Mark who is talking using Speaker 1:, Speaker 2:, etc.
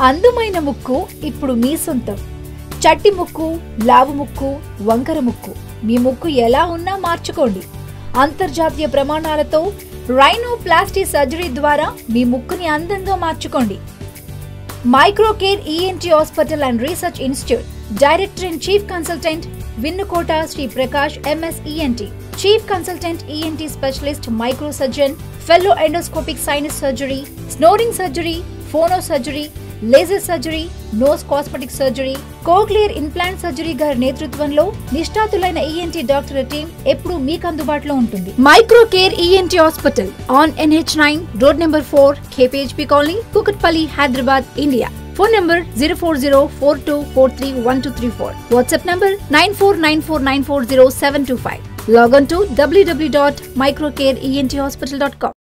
Speaker 1: అందమైన ముక్కు ఇప్పుడు మీ సొంతం చట్టి ముక్కు లావు ముక్కు వంకర ముక్కు మీ ముక్కు ఎలా ఉన్నా మార్చుకోండి అంతర్జాతీయ ప్రమాణాలతో రైనో ప్లాస్టీ సర్జరీ ద్వారా మీ ముక్కుని అందంగా మార్చుకోండి Microcare ENT hospital and research institute director and chief consultant Vinnukota Sri Prakash MS ENT chief consultant ENT specialist micro surgeon fellow endoscopic sinus surgery snoring surgery phono surgery laser surgery nose cosmetic surgery cochlear implant surgery గారి నేతృత్వంలో నిష్ణాతులైన ENT doctor team ఎప్పుడు మీకు అందుబాటులో ఉంటుంది micro care ENT hospital on NH nine road number four KPHB colony Kukatpally Hyderabad India phone number zero four zero four two four three one two three four WhatsApp number nine four nine four nine four zero seven two five log on to WW dot microcare ENT hospital dot com